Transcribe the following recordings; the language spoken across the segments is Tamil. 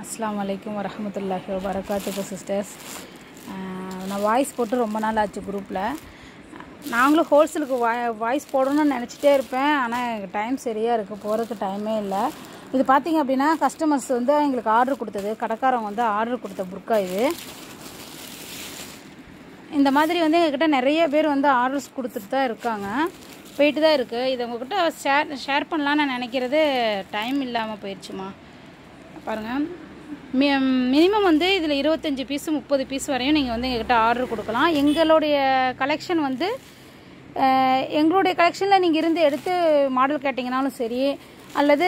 அஸ்ஸலாமு அலைக்கும் வரஹமத்துல்லாஹி வபரகாத்துக்கு சிஸ்டர்ஸ் நான் வாய்ஸ் போட்டு ரொம்ப நாள் ஆச்சு குரூப்பில் நாங்களும் ஹோல்சேலுக்கு வா வாய்ஸ் போடணும்னு நினச்சிட்டே இருப்பேன் ஆனால் எனக்கு டைம் சரியாக இருக்குது போகிறதுக்கு டைமே இல்லை இது பார்த்தீங்க அப்படின்னா கஸ்டமர்ஸ் வந்து எங்களுக்கு ஆர்டர் கொடுத்தது கடைக்காரவங்க வந்து ஆர்டர் கொடுத்த புர்க்கா இது இந்த மாதிரி வந்து எங்ககிட்ட நிறைய பேர் வந்து ஆர்டர்ஸ் கொடுத்துட்டு தான் இருக்காங்க போயிட்டு தான் இருக்குது இது உங்ககிட்ட ஷேர் ஷேர் பண்ணலான்னு நினைக்கிறது டைம் இல்லாமல் போயிடுச்சுமா பாருங்கள் மி மினிமம் வந்து இதில் இருபத்தஞ்சி பீஸு முப்பது பீஸ் வரையும் நீங்கள் வந்து எங்ககிட்ட ஆர்டர் கொடுக்கலாம் எங்களுடைய கலெக்ஷன் வந்து அஹ், எங்களுடைய கலெக்ஷனில் நீங்கள் இருந்து எடுத்து மாடல் கேட்டிங்கனாலும் சரி அல்லது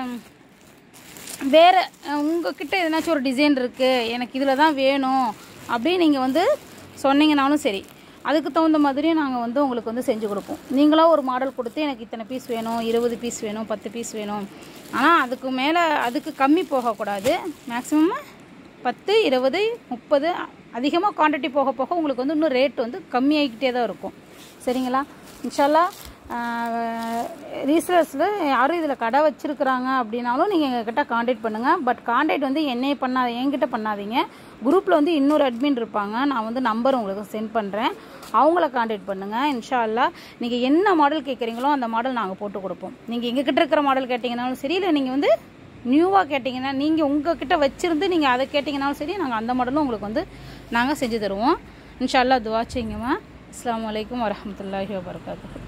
வேறு உங்ககிட்ட எதனாச்சும் ஒரு டிசைன் இருக்குது எனக்கு இதில் தான் வேணும் அப்படின்னு நீங்கள் வந்து சொன்னீங்கனாலும் சரி அதுக்கு தகுந்த மாதிரி நாங்கள் வந்து உங்களுக்கு வந்து செஞ்சு கொடுப்போம் நீங்களாக ஒரு மாடல் கொடுத்து எனக்கு இத்தனை பீஸ் வேணும் இருபது பீஸ் வேணும் பத்து பீஸ் வேணும் ஆனால் அதுக்கு மேலே அதுக்கு கம்மி போகக்கூடாது மேக்ஸிமம் பத்து இருபது முப்பது அதிகமாக குவான்டிட்டி போக போக உங்களுக்கு வந்து இன்னும் ரேட் வந்து கம்மியாகிக்கிட்டே தான் இருக்கும் சரிங்களா இன்ஷால்லா ரீசேலர்ஸில் யாரும் இதில் கடை வச்சுருக்குறாங்க அப்படின்னாலும் நீங்கள் எங்ககிட்ட காண்டாக்ட் பண்ணுங்கள் பட் காண்டாக்ட் வந்து என்னைய பண்ணா என்கிட்ட பண்ணாதீங்க குரூப்பில் வந்து இன்னொரு அட்மின் இருப்பாங்க நான் வந்து நம்பர் உங்களுக்கு சென்ட் பண்ணுறேன் அவங்கள காண்டாக்ட் பண்ணுங்கள் இன்ஷா அல்லா நீங்கள் என்ன மாடல் கேட்குறீங்களோ அந்த மாடல் நாங்கள் போட்டு கொடுப்போம் நீங்கள் எங்ககிட்ட இருக்கிற மாடல் கேட்டிங்கனாலும் சரி இல்லை நீங்கள் வந்து நியூவாக கேட்டிங்கன்னா நீங்கள் உங்ககிட்ட வச்சுருந்து நீங்கள் அதை கேட்டிங்கனாலும் சரி நாங்கள் அந்த மாடலும் உங்களுக்கு வந்து நாங்கள் செஞ்சு தருவோம் இன்ஷா அல்லா துவா செய்யுங்கம்மா அஸ்ஸலாமு அலைக்கும் வரஹமத்துல்லாஹி வபரகாத்துஹு